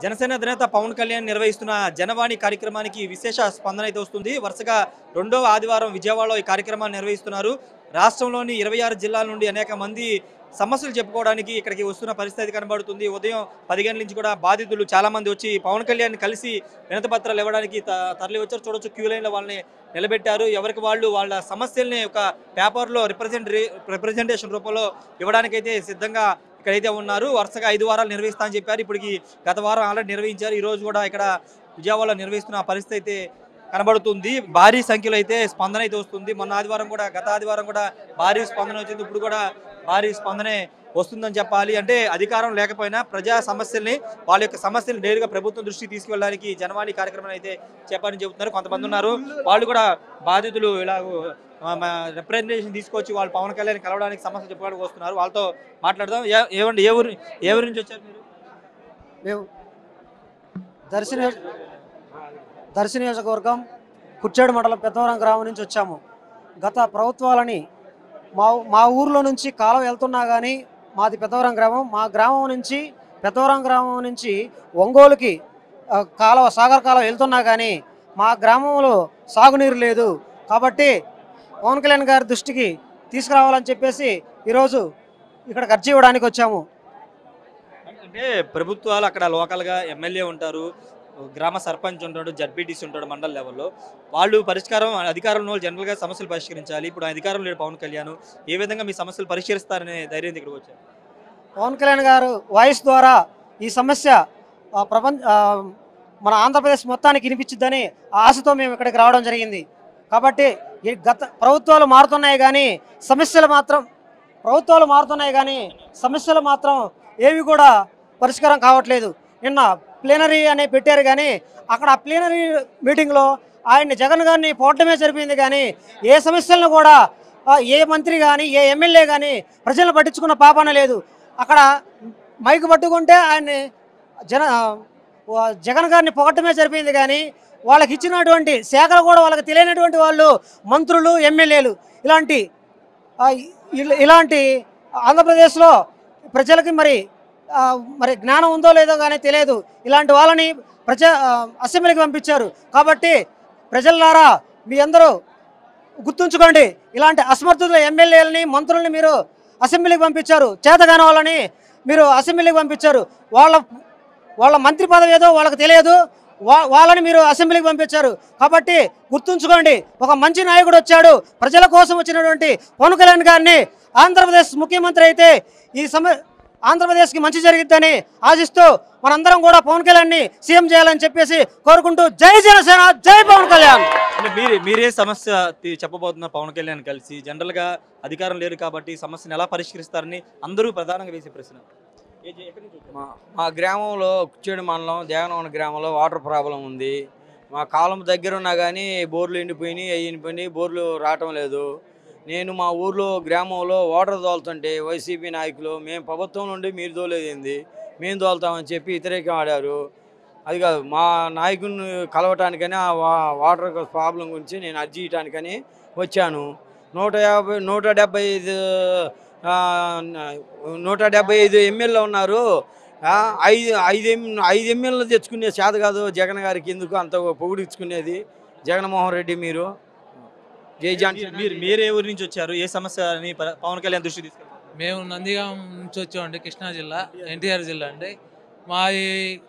జనసేన అధినేత పవన్ కళ్యాణ్ నిర్వహిస్తున్న జనవాణి కార్యక్రమానికి విశేష స్పందన అయితే వస్తుంది వరుసగా రెండవ ఆదివారం విజయవాడలో ఈ కార్యక్రమాన్ని నిర్వహిస్తున్నారు రాష్ట్రంలోని ఇరవై ఆరు జిల్లాల నుండి అనేక మంది సమస్యలు చెప్పుకోవడానికి ఇక్కడికి వస్తున్న పరిస్థితి కనబడుతుంది ఉదయం పది గంటల నుంచి కూడా బాధితులు చాలా మంది వచ్చి పవన్ కళ్యాణ్ కలిసి వినతి పత్రాలు ఇవ్వడానికి త- తరలి వచ్చారు చూడొచ్చు క్యూ లైన్లో వాళ్ళని నిలబెట్టారు ఎవరికి వాళ్ళు వాళ్ళ సమస్యల్ని ఒక పేపర్లో రిప్రజెంట్ రిప్రజెంటేషన్ రూపంలో ఇవ్వడానికైతే సిద్ధంగా ఇక్కడైతే ఉన్నారు వరుసగా ఐదు వారాలు నిర్వహిస్తా అని చెప్పారు ఇప్పటికి గత వారం ఆల్రెడీ నిర్వహించారు ఈ రోజు కూడా ఇక్కడ విజయవాడలో నిర్వహిస్తున్న పరిస్థితి అయితే కనబడుతుంది భారీ సంఖ్యలో అయితే స్పందన అయితే వస్తుంది మొన్న ఆదివారం కూడా గత ఆదివారం కూడా భారీ స్పందన వచ్చింది ఇప్పుడు కూడా భారీ స్పందనే వస్తుందని చెప్పాలి అంటే అధికారం లేకపోయినా ప్రజా సమస్యల్ని వాళ్ళ యొక్క సమస్యలు నేరుగా ప్రభుత్వం దృష్టికి తీసుకువెళ్ళడానికి జనవాణి కార్యక్రమం అయితే చెప్పాలని చెబుతున్నారు కొంతమంది ఉన్నారు వాళ్ళు కూడా బాధితులు ఇలా రిప్రజెంటేషన్ తీసుకొచ్చి వాళ్ళు పవన్ కళ్యాణ్ కలవడానికి సమస్యలు చెప్పుకోవడానికి వస్తున్నారు వాళ్ళతో మాట్లాడదాం ఏ- ఏవండి ఏ ఊరు ఏ ఊరి నుంచి వచ్చారు మీరు మేము దర్శన దర్శన నియోజకవర్గం కుచ్చేడు మండలం పెద్దవరం గ్రామం నుంచి వచ్చాము గత ప్రభుత్వాలని మా మా ఊర్లో నుంచి కాలం వెళ్తున్నా కానీ మాది పెద్దవరం గ్రామం మా గ్రామం నుంచి పెద్దవరం గ్రామం నుంచి ఒంగోలుకి ఆ, కాలువ సాగర్ కాలువ వెళ్తున్నా కానీ మా గ్రామంలో సాగునీరు లేదు కాబట్టి పవన్ కళ్యాణ్ గారి దృష్టికి తీసుకురావాలని చెప్పేసి ఈరోజు ఇక్కడ అర్జీ ఇవ్వడానికి వచ్చాము అంటే ప్రభుత్వాలు అక్కడ లోకల్గా ఎమ్మెల్యే ఉంటారు గ్రామ సర్పంచ్ ఉంటాడు జడ్పీటీసీ ఉంటాడు మండల లెవెల్లో వాళ్ళు పరిష్కారం అధికారంలో జనరల్గా సమస్యలు పరిష్కరించాలి ఇప్పుడు అధికారం లేడు పవన్ కళ్యాణ్ ఏ విధంగా మీ సమస్యలు పరిష్కరిస్తారనే ధైర్యం ఇక్కడికి వచ్చారు పవన్ కళ్యాణ్ గారు వాయిస్ ద్వారా ఈ సమస్య ఆ, ప్రపంచ ఆ, మన ఆంధ్రప్రదేశ్ మొత్తానికి వినిపించిద్దని ఆశతో మేము ఇక్కడికి రావడం జరిగింది కాబట్టి ఈ గత ప్రభుత్వాలు మారుతున్నాయి కానీ సమస్యలు మాత్రం ప్రభుత్వాలు మారుతున్నాయి కానీ సమస్యలు మాత్రం ఏవి కూడా పరిష్కారం కావట్లేదు నిన్న ప్లీనరీ అనే పెట్టారు కానీ అక్కడ ఆ ప్లీనరీ మీటింగ్లో ఆయన్ని జగన్ గారిని పోవటమే జరిపింది కానీ ఏ సమస్యలను కూడా ఆ, ఏ మంత్రి కానీ ఏ ఎమ్మెల్యే కానీ ప్రజలను పట్టించుకున్న పాపన లేదు అక్కడ మైకు పట్టుకుంటే ఆయన్ని జన ఆ, జగన్ గారిని పొగట్టమే జరిపింది కానీ వాళ్ళకి ఇచ్చినటువంటి శాఖలు కూడా వాళ్ళకి తెలియనటువంటి వాళ్ళు మంత్రులు ఎమ్మెల్యేలు ఇలాంటి ఆ, ఇల- ఇలాంటి ఆంధ్రప్రదేశ్లో ప్రజలకి మరి ఆ, మరి జ్ఞానం ఉందో లేదో కానీ తెలియదు ఇలాంటి వాళ్ళని ప్రజా ఆ, అసెంబ్లీకి పంపించారు కాబట్టి ప్రజలారా మీ అందరూ గుర్తుంచుకోండి ఇలాంటి అసమర్థుల ఎమ్మెల్యేలని మంత్రుల్ని మీరు అసెంబ్లీకి పంపించారు చేతగాని వాళ్ళని మీరు అసెంబ్లీకి పంపించారు వాళ్ళ వాళ్ళ మంత్రి పదవి ఏదో వాళ్ళకి తెలియదు వా- వాళ్ళని మీరు అసెంబ్లీకి పంపించారు కాబట్టి గుర్తుంచుకోండి ఒక మంచి నాయకుడు వచ్చాడు ప్రజల కోసం వచ్చినటువంటి పవన్ కళ్యాణ్ గారిని ఆంధ్రప్రదేశ్ ముఖ్యమంత్రి అయితే ఈ సమ ఆంధ్రప్రదేశ్కి మంచి జరిగిద్దని ఆశిస్తూ మనందరం కూడా పవన్ కళ్యాణ్ని సీఎం చేయాలని చెప్పేసి కోరుకుంటూ జై జనసేన జై పవన్ కళ్యాణ్ అంటే మీరు మీరే సమస్య తి- చెప్పబోతున్నారు పవన్ కళ్యాణ్ కలిసి జనరల్గా అధికారం లేరు కాబట్టి ఈ సమస్యను ఎలా పరిష్కరిస్తారని అందరూ ప్రధానంగా వేసే ప్రశ్న ఏ- ఏ- ఎక్కడి నుంచి వచ్చారు? మా మా గ్రామంలో కుచ్చేడు మండలం దేవనవన గ్రామంలో వాటర్ ప్రాబ్లం ఉంది మా కాలం దగ్గర ఉన్నా కానీ బోర్లు ఎండిపోయినాయి అవి ఎండిపోయినాయి బోర్లు రావటం లేదు నేను మా ఊర్లో గ్రామంలో వాటర్ తోలుతుంటే వైసీపీ నాయకులు మేము ప్రభుత్వం నుండి మీరు తోలేదేంది మేము తోలుతామని చెప్పి వ్యతిరేకం ఆడారు అది కాదు మా నాయకుడిని కలవటానికని ఆ వా- వాటర్ ప్రాబ్లం గురించి నేను అర్జీ ఇవ్వటానికని వచ్చాను నూట యాభై నూట డెబ్బై ఐదు ఆ, నూట డెబ్బై ఐదు ఎమ్మెల్యేలు ఉన్నారు ఆ, ఐదు ఐదు ఎమ్ ఐదు ఎమ్మెల్యేలు తెచ్చుకునే చేత కాదు జగన్ గారికి ఎందుకు అంత పొగిడించుకునేది జగన్మోహన్ రెడ్డి మీరు జై జాన్ మీరు- మీరు మీరే ఊరి నుంచి వచ్చారు ఏ సమస్యని ప- పవన్ కళ్యాణ్ దృష్టి తీసుకెళ్తారు మేము నందిగాం నుంచి వచ్చామండి కృష్ణా జిల్లా ఎన్టీఆర్ జిల్లా అండి మా ఈ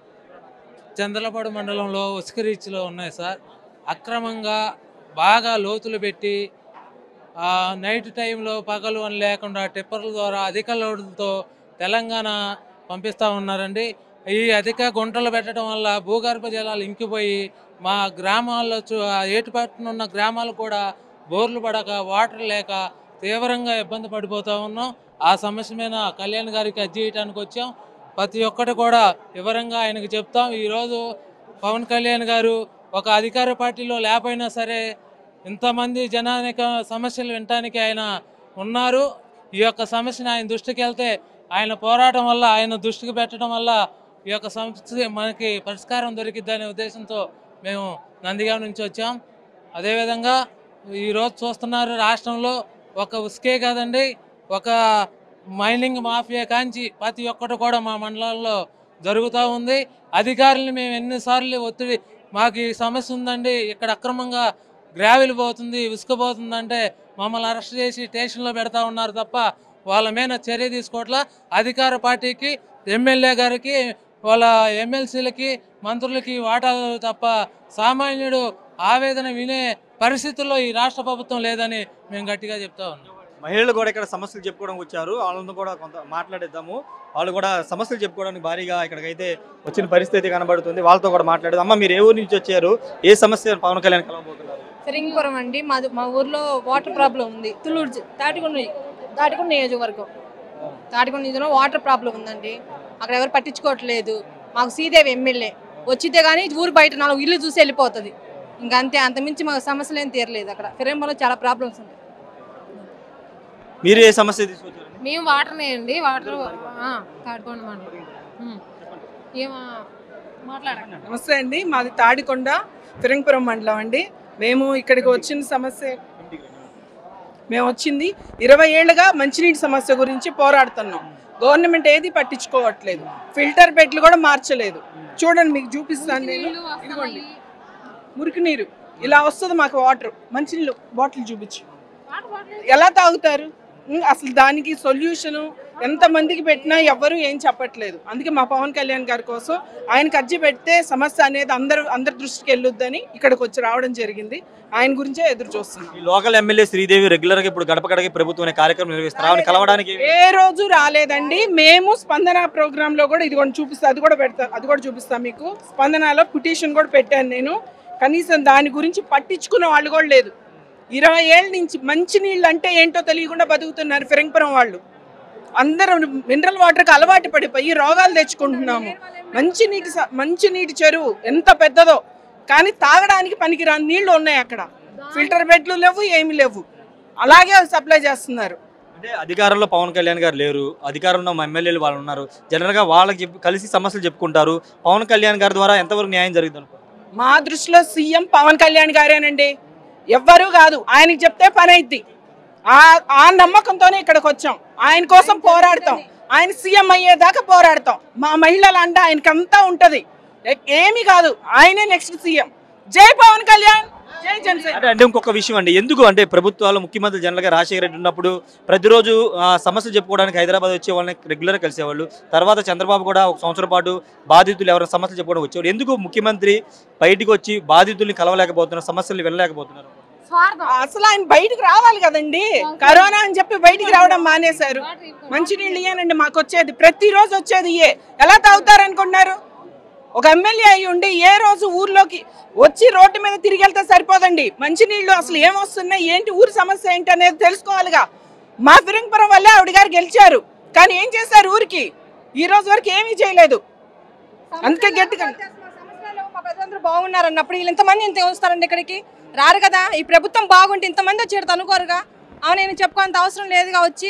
చంద్రపాడు మండలంలో ఉస్కరీచ్లో ఉన్నాయి సార్ అక్రమంగా బాగా లోతులు పెట్టి ఆ, నైట్ టైంలో పగలు అని లేకుండా టిప్పర్ల ద్వారా అధిక లోడులతో తెలంగాణ పంపిస్తూ ఉన్నారండి ఈ అధిక గుంటలు పెట్టడం వల్ల భూగర్భ జలాలు ఇంకిపోయి మా గ్రామాల్లో చు- ఆ ఏటుపట్టున ఉన్న గ్రామాలు కూడా బోర్లు పడక వాటర్ లేక తీవ్రంగా ఇబ్బంది పడిపోతూ ఉన్నాం ఆ సమస్య మీద కళ్యాణ్ గారికి అర్జీ చేయడానికి వచ్చాం ప్రతి ఒక్కటి కూడా వివరంగా ఆయనకు చెప్తాం ఈరోజు పవన్ కళ్యాణ్ గారు ఒక అధికార పార్టీలో లేకపోయినా సరే ఇంతమంది జనానిక సమస్యలు వినటానికి ఆయన ఉన్నారు ఈ యొక్క సమస్యను ఆయన దృష్టికి వెళ్తే ఆయన పోరాటం వల్ల ఆయన దృష్టికి పెట్టడం వల్ల ఈ యొక్క సమస్య మనకి పరిష్కారం దొరికిద్దనే ఉద్దేశంతో మేము నందిగాం నుంచి వచ్చాం అదేవిధంగా ఈరోజు చూస్తున్నారు రాష్ట్రంలో ఒక ఉస్కే కాదండి ఒక మైనింగ్ మాఫియా కాంచి ప్రతి ఒక్కటి కూడా మా మండలంలో జరుగుతూ ఉంది అధికారులను మేము ఎన్నిసార్లు ఒత్తిడి మాకు ఈ సమస్య ఉందండి ఇక్కడ అక్రమంగా గ్రావెల్ పోతుంది ఇసుక పోతుందంటే మమ్మల్ని అరెస్ట్ చేసి స్టేషన్లో పెడతా ఉన్నారు తప్ప వాళ్ళ మీద చర్య తీసుకోవట్లా అధికార పార్టీకి ఎమ్మెల్యే గారికి వాళ్ళ ఎమ్మెల్సీలకి మంత్రులకి వాటా తప్ప సామాన్యుడు ఆవేదన వినే పరిస్థితుల్లో ఈ రాష్ట్ర ప్రభుత్వం లేదని మేము గట్టిగా చెప్తా ఉన్నాం మహిళలు కూడా ఇక్కడ సమస్యలు చెప్పుకోవడానికి వచ్చారు వాళ్ళని కూడా కొంత మాట్లాడేద్దాము వాళ్ళు కూడా సమస్యలు చెప్పుకోవడానికి భారీగా ఇక్కడికైతే వచ్చిన పరిస్థితి కనబడుతుంది వాళ్ళతో కూడా మాట్లాడేది అమ్మ మీరు ఏ ఊరు నుంచి వచ్చారు ఏ సమస్య పవన్ కళ్యాణ్ కలవబోతున్నారు ఫిరింగిపురం అండి మాది మా ఊర్లో వాటర్ ప్రాబ్లం ఉంది తుళ్ళూరు జి- తాటికొండ తాటికొండ నియోజకవర్గం తాటికొండ నియోజకవర్గం వాటర్ ప్రాబ్లం ఉందండి అక్కడ ఎవరు పట్టించుకోవట్లేదు మాకు శ్రీదేవి ఎమ్మెల్యే వచ్చితే కానీ ఊరు బయట నాలుగు ఇల్లు చూసి వెళ్ళిపోతుంది ఇంకా అంతే అంతమించి మాకు సమస్యలు ఏం తీరలేదు అక్కడ ఫిరంగిపురంలో చాలా ప్రాబ్లమ్స్ ఉంటాయి మీరు ఏ సమస్య తీసుకొచ్చారు మేము వాటర్నే అండి వాటర్ తాడుకోండి మండలం ఉమ్. ఏమో మాట్లాడండి నమస్తే అండి మాది తాడికొండ ఫిరంగిపురం మండలం అండి మేము ఇక్కడికి వచ్చిన సమస్య మేము వచ్చింది ఇరవై ఏళ్ళుగా మంచినీటి సమస్య గురించి పోరాడుతున్నాం గవర్నమెంట్ ఏది పట్టించుకోవట్లేదు ఫిల్టర్ బెడ్లు కూడా మార్చలేదు చూడండి మీకు చూపిస్తాను నేను ఇదిగోండి మురికి నీరు ఇలా వస్తుంది మాకు వాటర్ మంచినీళ్ళు బాటిల్ చూపించు ఎలా తాగుతారు ఉం, అసలు దానికి సొల్యూషను ఎంతమందికి పెట్టినా ఎవ్వరూ ఏం చెప్పట్లేదు అందుకే మా పవన్ కళ్యాణ్ గారి కోసం ఆయనకి అర్జీ పెడితే సమస్య అనేది అందరూ అందరి దృష్టికి వెళ్ళొద్దని ఇక్కడికి వచ్చి రావడం జరిగింది ఆయన గురించే ఎదురు చూస్తున్నాం ఈ లోకల్ ఎమ్మెల్యే శ్రీదేవి రెగ్యులర్ గా ఇప్పుడు గడప గడపకి ప్రభుత్వం అనే కార్యక్రమం నిర్వహిస్తారు ఆమెను కలవడానికి ఏ రోజు రాలేదండి మేము స్పందన ప్రోగ్రామ్ లో కూడా ఇదిగోండి చూపిస్తా అది కూడా పెడతా అది కూడా చూపిస్తా మీకు స్పందనలో పిటిషన్ కూడా పెట్టాను నేను కనీసం దాని గురించి పట్టించుకున్న వాళ్ళు కూడా లేదు ఇరవై ఏళ్ళ నుంచి మంచి నీళ్ళు అంటే ఏంటో తెలియకుండా బతుకుతున్నారు ఫిరంగిపురం వాళ్ళు అందరూ మినరల్ వాటర్కి అలవాటు పడిపోయి రోగాలు తెచ్చుకుంటున్నాము మంచి నీటి స- మంచి నీటి చెరువు ఎంత పెద్దదో కానీ తాగడానికి పనికిరాని నీళ్లు ఉన్నాయి అక్కడ ఫిల్టర్ బెడ్లు లేవు ఏమీ లేవు అలాగే సప్లై చేస్తున్నారు అంటే అధికారంలో పవన్ కళ్యాణ్ గారు లేరు అధికారంలో మా ఎమ్మెల్యేలు వాళ్ళు ఉన్నారు జనరల్ గా వాళ్ళకి చెప్పి- కలిసి సమస్యలు చెప్పుకుంటారు పవన్ కళ్యాణ్ గారి ద్వారా ఎంతవరకు న్యాయం జరుగుతుంది అనుకో మా దృష్టిలో సీఎం పవన్ కళ్యాణ్ గారేనండి ఎవ్వరూ కాదు ఆయనకి చెప్తే పని అయిద్ది ఆ ఆ నమ్మకంతోనే ఇక్కడికి వచ్చాం ఆయన కోసం పోరాడతాం ఆయన సీఎం అయ్యేదాకా పోరాడతాం మా మహిళల అంట ఆయనకంతా ఉంటది ఏ- ఏమీ కాదు ఆయనే నెక్స్ట్ సీఎం జై పవన్ కళ్యాణ్ జై జనసేన అంటే అంటే ఇంకొక విషయం అండి ఎందుకు అంటే ప్రభుత్వాలు ముఖ్యమంత్రి జనరల్ గా రాజశేఖర రెడ్డి ఉన్నప్పుడు ప్రతిరోజు ఆ, సమస్యలు చెప్పుకోవడానికి హైదరాబాద్ వచ్చే వాళ్ళని రెగ్యులర్ గా కలిసేవాళ్ళు తర్వాత చంద్రబాబు కూడా ఒక సంవత్సరం పాటు బాధితులు ఎవరైనా సమస్యలు చెప్పుకోవడం వచ్చేవాడు ఎందుకు ముఖ్యమంత్రి బయటికి వచ్చి బాధితుల్ని కలవలేకపోతున్నారు సమస్యలు వినలేకపోతున్నారు స్వార్థం అసలు ఆయన బయటకు రావాలి కదండి కరోనా అని చెప్పి బయటికి రావడం మానేశారు మంచినీళ్ళు ఇయ్యానండి మాకు వచ్చేది ప్రతిరోజు వచ్చేది ఇయే ఎలా తాగుతారు అనుకున్నారు ఒక ఎమ్మెల్యే అయి ఉండి ఏ రోజు ఊర్లోకి వచ్చి రోడ్డు మీద తిరిగి వెళ్తే సరిపోదండి మంచినీళ్ళు అసలు ఏమొస్తున్నాయి ఏంటి ఊరి సమస్య ఏంటి అనేది తెలుసుకోవాలిగా మా ఫిరంగిపురం వల్లే ఆవిడ గారు గెలిచారు కానీ ఏం చేశారు ఊరికి ఈ రోజు వరకు ఏమీ చేయలేదు అందుకే గట్టిగా సమస్యలు మా ప్రజలందరూ బాగున్నారు అన్నప్పుడు వీళ్ళు ఇంతమంది ఇంత వస్తారండి ఇక్కడికి రారు కదా ఈ ప్రభుత్వం బాగుంటే ఇంతమంది వచ్చేది అనుకోరుగా అవును నేను చెప్పుకోంత అవసరం లేదుగా వచ్చి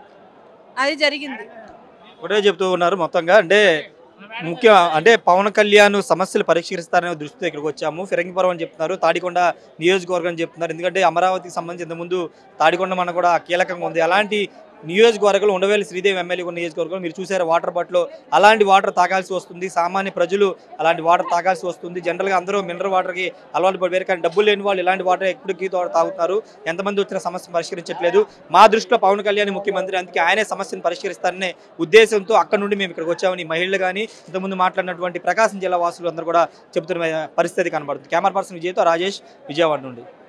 అది జరిగింది ఒకటే చెప్తూ ఉన్నారు మొత్తంగా అంటే ముఖ్య అంటే పవన్ కళ్యాణ్ సమస్యలు పరిష్కరిస్తారనే దృష్టితో ఇక్కడికి వచ్చాము ఫిరంగిపురం అని చెప్తున్నారు తాడికొండ నియోజకవర్గం అని చెప్తున్నారు ఎందుకంటే అమరావతికి సంబంధించి ఇంతకుముందు తాడికొండ మన కూడా కీలకంగా ఉంది అలాంటి నియోజకవర్గంలో ఉండవేలి శ్రీదేవి ఎమ్మెల్యే ఉన్న నియోజకవర్గం మీరు చూసారు వాటర్ బాటిల్ అలాంటి వాటర్ తాగాల్సి వస్తుంది సామాన్య ప్రజలు అలాంటి వాటర్ తాగాల్సి వస్తుంది జనరల్గా అందరూ మినరల్ వాటర్కి అలవాటు పడిపోయారు కానీ డబ్బులు లేని వాళ్ళు ఇలాంటి వాటర్ ఎప్పటికీ తా- తాగుతున్నారు ఎంతమంది వచ్చిన సమస్య పరిష్కరించట్లేదు మా దృష్టిలో పవన్ కళ్యాణ్ ముఖ్యమంత్రి అందుకే ఆయనే సమస్యను పరిష్కరిస్తారనే ఉద్దేశంతో అక్కడ నుండి మేము ఇక్కడికి వచ్చామని మహిళలు కానీ ఇంతకుముందు మాట్లాడినటువంటి ప్రకాశం జిల్లా వాసులు అందరూ కూడా చెబుతున్న పరిస్థితి కనబడుతుంది కెమెరా పర్సన్ విజయ్తో రాజేష్ విజయవాడ నుండి